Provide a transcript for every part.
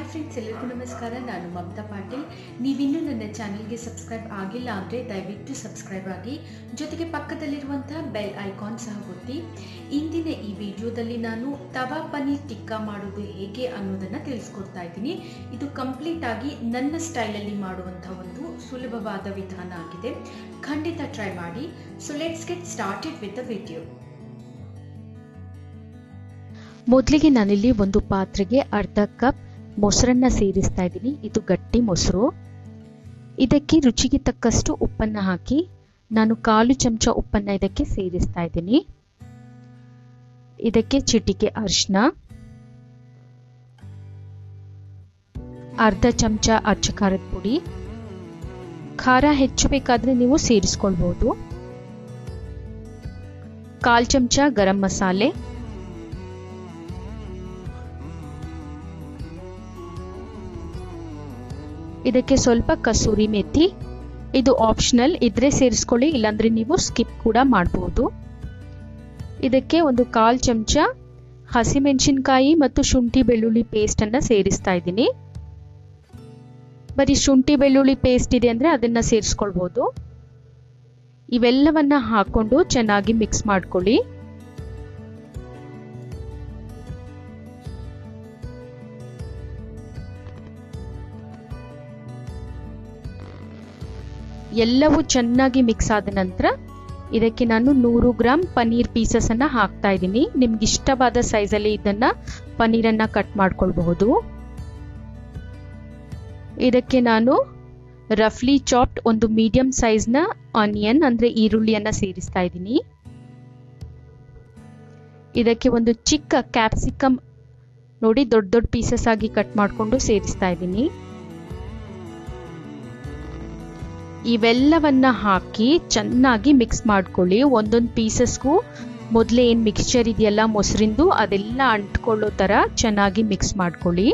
friends ಎಲ್ಲರಿಗೂ ನಮಸ್ಕಾರ ನಾನು ಮಮತಾ ಪಾಟೀಲ್ ನೀವಿನ್ನೂ ನನ್ನ ಚಾನಲ್ಗೆ ಸಬ್ಸ್ಕ್ರೈಬ್ ಆಗಿಲ್ಲ ಅಂದರೆ ದಯವಿಟ್ಟು ಸಬ್ಸ್ಕ್ರೈಬ್ ಆಗಿ ಜೊತೆಗೆ ಪಕ್ಕದಲ್ಲಿರುವಂತಹ ಬೆಲ್ ಐಕಾನ್ ಸಹ ಒತ್ತಿ ಇಂದಿನ ಈ ವಿಡಿಯೋದಲ್ಲಿ ನಾನು ತವಾ ಪನ್ನೀರ್ ಟಿಕ್ಕಾ ಮಾಡೋದು ಹೇಗೆ ಅನ್ನೋದನ್ನು ತಿಳಿಸ್ಕೊಡ್ತಾ ಇದ್ದೀನಿ ಇದು ಕಂಪ್ಲೀಟ್ ಆಗಿ ನನ್ನ ಸ್ಟೈಲಲ್ಲಿ ಮಾಡುವಂಥ ಒಂದು ಸುಲಭವಾದ ವಿಧಾನ ಆಗಿದೆ ಖಂಡಿತ ಟ್ರೈ ಮಾಡಿ so let's get started with the video ಮೊದಲಿಗೆ ನಾನಿಲ್ಲಿ ಒಂದು ಪಾತ್ರೆಗೆ ಅರ್ಧ ಕಪ್ ಮೊಸರನ್ನ ಸೇರಿಸ್ತಾ ಇದ್ದೀನಿ ಇದು ಗಟ್ಟಿ ಮೊಸರು ಇದಕ್ಕೆ ರುಚಿಗೆ ತಕ್ಕಷ್ಟು ಉಪ್ಪನ್ನ ಹಾಕಿ ನಾನು ಕಾಲು ಚಮಚ ಉಪ್ಪನ್ನ ಇದಕ್ಕೆ ಸೇರಿಸ್ತಾ ಇದ್ದೀನಿ ಇದಕ್ಕೆ ಚಿಟಿಕೆ ಅರಿಶಿನ ಅರ್ಧ ಚಮಚ ಅಚ್ಚ ಖಾರದ ಪುಡಿ ಖಾರ ಹೆಚ್ಚು ಬೇಕಾದ್ರೆ ನೀವು ಸೇರಿಸ್ಕೊಳ್ಬಹುದು ಕಾಲ್ ಚಮಚ ಗರಂ ಮಸಾಲೆ ಇದಕ್ಕೆ ಸ್ವಲ್ಪ ಕಸೂರಿ ಮೆಥಿ ಇದು ಆಪ್ಷನಲ್ ಇದ್ರೆ ಸೇರಿಸ್ಕೊಳ್ಳಿ ಇಲ್ಲಾಂದ್ರೆ ನೀವು ಸ್ಕಿಪ್ ಕೂಡ ಮಾಡಬಹುದು ಇದಕ್ಕೆ ಒಂದು ಕಾಲ್ ಚಮಚ ಹಸಿಮೆಣಸಿನಕಾಯಿ ಮತ್ತು ಶುಂಠಿ ಬೆಳ್ಳುಳ್ಳಿ ಪೇಸ್ಟ್ ಅನ್ನ ಸೇರಿಸ್ತಾ ಇದ್ದೀನಿ ಬರೀ ಶುಂಠಿ ಬೆಳ್ಳುಳ್ಳಿ ಪೇಸ್ಟ್ ಇದೆ ಅಂದ್ರೆ ಅದನ್ನ ಸೇರಿಸ್ಕೊಳ್ಬಹುದು ಇವೆಲ್ಲವನ್ನ ಹಾಕೊಂಡು ಚೆನ್ನಾಗಿ ಮಿಕ್ಸ್ ಮಾಡ್ಕೊಳ್ಳಿ ಎಲ್ಲವೂ ಚೆನ್ನಾಗಿ ಮಿಕ್ಸ್ ಆದ ನಂತರ ಇದಕ್ಕೆ ನಾನು ನೂರು ಗ್ರಾಮ್ ಪನ್ನೀರ್ ಪೀಸಸ್ ಅನ್ನ ಹಾಕ್ತಾ ಇದ್ದೀನಿ ನಿಮ್ಗೆ ಇಷ್ಟವಾದ ಸೈಜಲ್ಲಿ ಇದನ್ನ ಪನ್ನೀರನ್ನ ಕಟ್ ಮಾಡ್ಕೊಳ್ಬಹುದು ಇದಕ್ಕೆ ನಾನು ರಫ್ಲಿ ಚಾಪ್ಡ್ ಒಂದು ಮೀಡಿಯಂ ಸೈಜ್ನ ಆನಿಯನ್ ಅಂದ್ರೆ ಈರುಳ್ಳಿಯನ್ನ ಸೇರಿಸ್ತಾ ಇದ್ದೀನಿ ಇದಕ್ಕೆ ಒಂದು ಚಿಕ್ಕ ಕ್ಯಾಪ್ಸಿಕಮ್ ನೋಡಿ ದೊಡ್ಡ ದೊಡ್ಡ ಪೀಸಸ್ ಆಗಿ ಕಟ್ ಮಾಡಿಕೊಂಡು ಸೇರಿಸ್ತಾ ಇದ್ದೀನಿ ಇವೆಲ್ಲವನ್ನ ಹಾಕಿ ಚೆನ್ನಾಗಿ ಮಿಕ್ಸ್ ಮಾಡ್ಕೊಳ್ಳಿ ಒಂದೊಂದು ಪೀಸಸ್ಗೂ ಮೊದಲೇ ಏನು ಮಿಕ್ಸ್ಚರ್ ಇದೆಯಲ್ಲ ಮೊಸರಿಂದು ಅದೆಲ್ಲ ಅಂಟ್ಕೊಳ್ಳೋ ಥರ ಚೆನ್ನಾಗಿ ಮಿಕ್ಸ್ ಮಾಡ್ಕೊಳ್ಳಿ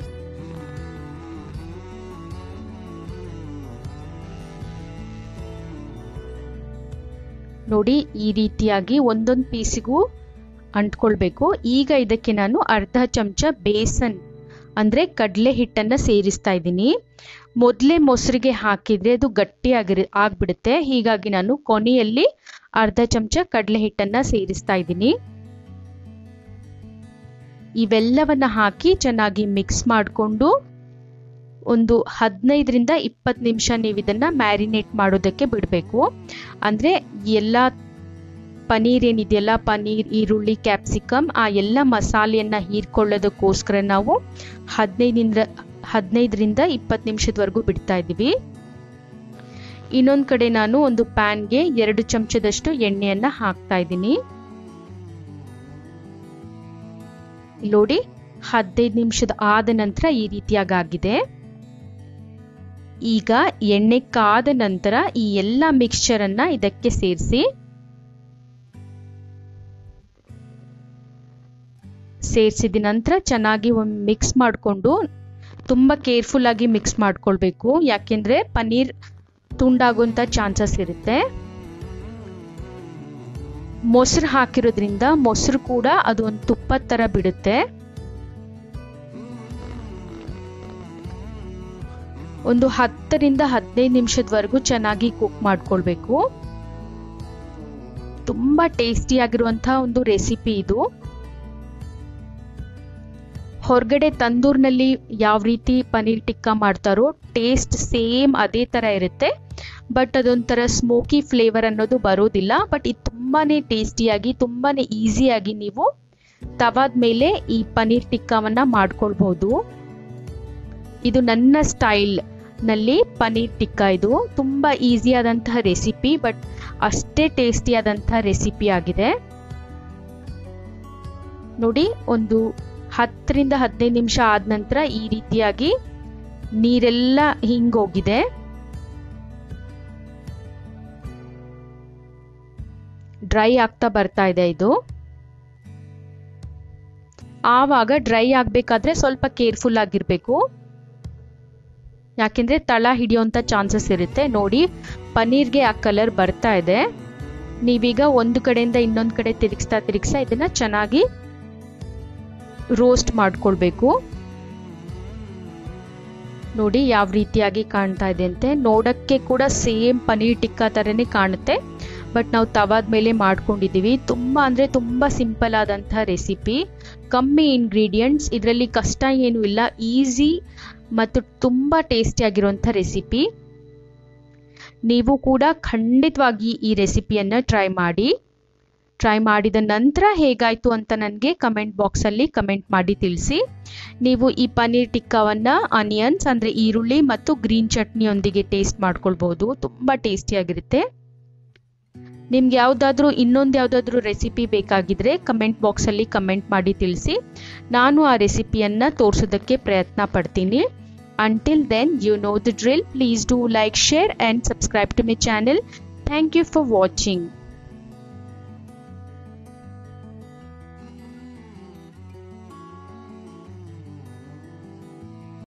ನೋಡಿ ಈ ರೀತಿಯಾಗಿ ಒಂದೊಂದು ಪೀಸಿಗೂ ಅಂಟ್ಕೊಳ್ಬೇಕು ಈಗ ಇದಕ್ಕೆ ನಾನು ಅರ್ಧ ಚಮಚ ಬೇಸನ್ ಅಂದ್ರೆ ಕಡಲೆ ಹಿಟ್ಟನ್ನ ಸೇರಿಸ್ತಾ ಇದ್ದೀನಿ ಮೊದಲೇ ಮೊಸರಿಗೆ ಹಾಕಿದ್ರೆ ಅದು ಗಟ್ಟಿಯಾಗಿರಿ ಆಗ್ಬಿಡುತ್ತೆ ಹೀಗಾಗಿ ನಾನು ಕೊನೆಯಲ್ಲಿ ಅರ್ಧ ಚಮಚ ಕಡಲೆ ಹಿಟ್ಟನ್ನ ಸೇರಿಸ್ತಾ ಇದ್ದೀನಿ ಇವೆಲ್ಲವನ್ನ ಹಾಕಿ ಚೆನ್ನಾಗಿ ಮಿಕ್ಸ್ ಮಾಡಿಕೊಂಡು ಒಂದು ಹದಿನೈದರಿಂದ ಇಪ್ಪತ್ತು ನಿಮಿಷ ನೀವು ಇದನ್ನ ಮ್ಯಾರಿನೇಟ್ ಮಾಡೋದಕ್ಕೆ ಬಿಡಬೇಕು ಅಂದ್ರೆ ಎಲ್ಲ ಪನೀರ್ ಏನಿದೆಯಲ್ಲ ಪನೀರ್ ಈರುಳ್ಳಿ ಕ್ಯಾಪ್ಸಿಕಮ್ ಆ ಎಲ್ಲ ಮಸಾಲೆಯನ್ನ ಹೀರ್ಕೊಳ್ಳೋದಕ್ಕೋಸ್ಕರ ನಾವು ಹದಿನೈದರಿಂದ ಹದಿನೈದರಿಂದ ಇಪ್ಪತ್ತು ನಿಮಿಷದವರೆಗೂ ಬಿಡ್ತಾ ಇದ್ದೀವಿ ಇನ್ನೊಂದು ಕಡೆ ನಾನು ಒಂದು ಪ್ಯಾನ್ಗೆ ಎರಡು ಚಮಚದಷ್ಟು ಎಣ್ಣೆಯನ್ನ ಹಾಕ್ತಾ ಇದ್ದೀನಿ ನೋಡಿ ಹದಿನೈದು ನಿಮಿಷದ ಆದ ನಂತರ ಈ ರೀತಿಯಾಗಿ ಆಗಿದೆ ಈಗ ಎಣ್ಣೆ ಕಾದ ನಂತರ ಈ ಎಲ್ಲ ಮಿಕ್ಸ್ಚರ್ ಅನ್ನ ಇದಕ್ಕೆ ಸೇರಿಸಿ ಸೇರಿಸಿದ ನಂತರ ಚೆನ್ನಾಗಿ ಮಿಕ್ಸ್ ಮಾಡಿಕೊಂಡು ತುಂಬ ಕೇರ್ಫುಲ್ ಆಗಿ ಮಿಕ್ಸ್ ಮಾಡ್ಕೊಳ್ಬೇಕು ಯಾಕೆಂದ್ರೆ ಪನ್ನೀರ್ ತುಂಡಾಗುವಂತ ಚಾನ್ಸಸ್ ಇರುತ್ತೆ ಮೊಸರು ಹಾಕಿರೋದ್ರಿಂದ ಮೊಸರು ಕೂಡ ಅದು ಒಂದು ತುಪ್ಪದ ತರ ಬಿಡುತ್ತೆ ಒಂದು ಹತ್ತರಿಂದ ಹದಿನೈದು ನಿಮಿಷದವರೆಗೂ ಚೆನ್ನಾಗಿ ಕುಕ್ ಮಾಡ್ಕೊಳ್ಬೇಕು ತುಂಬಾ ಟೇಸ್ಟಿ ಆಗಿರುವಂತಹ ಒಂದು ರೆಸಿಪಿ ಇದು ಹೊರಗಡೆ ತಂದೂರ್ನಲ್ಲಿ ಯಾವ ರೀತಿ ಪನ್ನೀರ್ ಟಿಕ್ಕಾ ಮಾಡ್ತಾರೋ ಟೇಸ್ಟ್ ಸೇಮ್ ಅದೇ ತರ ಇರುತ್ತೆ ಬಟ್ ಅದೊಂಥರ ಸ್ಮೋಕಿ ಫ್ಲೇವರ್ ಅನ್ನೋದು ಬರೋದಿಲ್ಲ ಬಟ್ ಇದು ತುಂಬಾನೇ ಟೇಸ್ಟಿಯಾಗಿ ತುಂಬಾನೇ ಈಸಿಯಾಗಿ ನೀವು ತವಾದ ಮೇಲೆ ಈ ಪನ್ನೀರ್ ಟಿಕ್ಕಾವನ್ನ ಮಾಡ್ಕೊಳ್ಬಹುದು ಇದು ನನ್ನ ಸ್ಟೈಲ್ ನಲ್ಲಿ ಪನ್ನೀರ್ ಟಿಕ್ಕಾ ಇದು ತುಂಬಾ ಈಸಿ ಆದಂತಹ ರೆಸಿಪಿ ಬಟ್ ಅಷ್ಟೇ ಟೇಸ್ಟಿ ಆದಂತಹ ರೆಸಿಪಿ ಆಗಿದೆ ನೋಡಿ ಒಂದು ಹತ್ತರಿಂದ ಹದಿನೈದು ನಿಮಿಷ ಆದ ನಂತರ ಈ ರೀತಿಯಾಗಿ ನೀರೆಲ್ಲ ಹಿಂಗೋಗಿದೆ ಡ್ರೈ ಆಗ್ತಾ ಬರ್ತಾ ಇದೆ ಇದು ಆವಾಗ ಡ್ರೈ ಆಗ್ಬೇಕಾದ್ರೆ ಸ್ವಲ್ಪ ಕೇರ್ಫುಲ್ ಆಗಿರ್ಬೇಕು ಯಾಕೆಂದ್ರೆ ತಳ ಹಿಡಿಯೋಂತ ಚಾನ್ಸಸ್ ಇರುತ್ತೆ ನೋಡಿ ಪನ್ನೀರ್ಗೆ ಆ ಕಲರ್ ಬರ್ತಾ ಇದೆ ನೀವೀಗ ಒಂದು ಕಡೆಯಿಂದ ಇನ್ನೊಂದು ಕಡೆ ತಿರುಗಿಸ್ತಾ ತಿರುಗಿಸ್ತಾ ಇದನ್ನ ಚೆನ್ನಾಗಿ ರೋಸ್ಟ್ ಮಾಡ್ಕೊಳ್ಬೇಕು ನೋಡಿ ಯಾವ ರೀತಿಯಾಗಿ ಕಾಣ್ತಾ ಇದೆ ಅಂತೆ ನೋಡೋಕ್ಕೆ ಕೂಡ ಸೇಮ್ ಪನೀರ್ ಟಿಕ್ಕಾ ಥರನೇ ಕಾಣುತ್ತೆ ಬಟ್ ನಾವು ತವಾದ ಮೇಲೆ ಮಾಡ್ಕೊಂಡಿದ್ದೀವಿ ತುಂಬ ಅಂದರೆ ತುಂಬ ಸಿಂಪಲ್ ಆದಂಥ ರೆಸಿಪಿ ಕಮ್ಮಿ ಇಂಗ್ರೀಡಿಯೆಂಟ್ಸ್ ಇದರಲ್ಲಿ ಕಷ್ಟ ಏನೂ ಇಲ್ಲ ಈಸಿ ಮತ್ತು ತುಂಬ ಟೇಸ್ಟಿಯಾಗಿರುವಂಥ ರೆಸಿಪಿ ನೀವು ಕೂಡ ಖಂಡಿತವಾಗಿ ಈ ರೆಸಿಪಿಯನ್ನು ಟ್ರೈ ಮಾಡಿ ಟ್ರೈ ಮಾಡಿದ ನಂತರ ಹೇಗಾಯಿತು ಅಂತ ನನಗೆ ಕಮೆಂಟ್ ಬಾಕ್ಸಲ್ಲಿ ಕಮೆಂಟ್ ಮಾಡಿ ತಿಳಿಸಿ ನೀವು ಈ ಪನ್ನೀರ್ ಟಿಕ್ಕಾವನ್ನು ಆನಿಯನ್ಸ್ ಅಂದರೆ ಈರುಳ್ಳಿ ಮತ್ತು ಗ್ರೀನ್ ಚಟ್ನಿಯೊಂದಿಗೆ ಟೇಸ್ಟ್ ಮಾಡ್ಕೊಳ್ಬೋದು ತುಂಬ ಟೇಸ್ಟಿಯಾಗಿರುತ್ತೆ ನಿಮ್ಗೆ ಯಾವುದಾದ್ರೂ ಇನ್ನೊಂದು ಯಾವುದಾದ್ರೂ ರೆಸಿಪಿ ಬೇಕಾಗಿದ್ರೆ ಕಮೆಂಟ್ ಬಾಕ್ಸಲ್ಲಿ ಕಮೆಂಟ್ ಮಾಡಿ ತಿಳಿಸಿ ನಾನು ಆ ರೆಸಿಪಿಯನ್ನು ತೋರಿಸೋದಕ್ಕೆ ಪ್ರಯತ್ನ ಪಡ್ತೀನಿ until then you know the drill please do like share and subscribe to my channel thank you for watching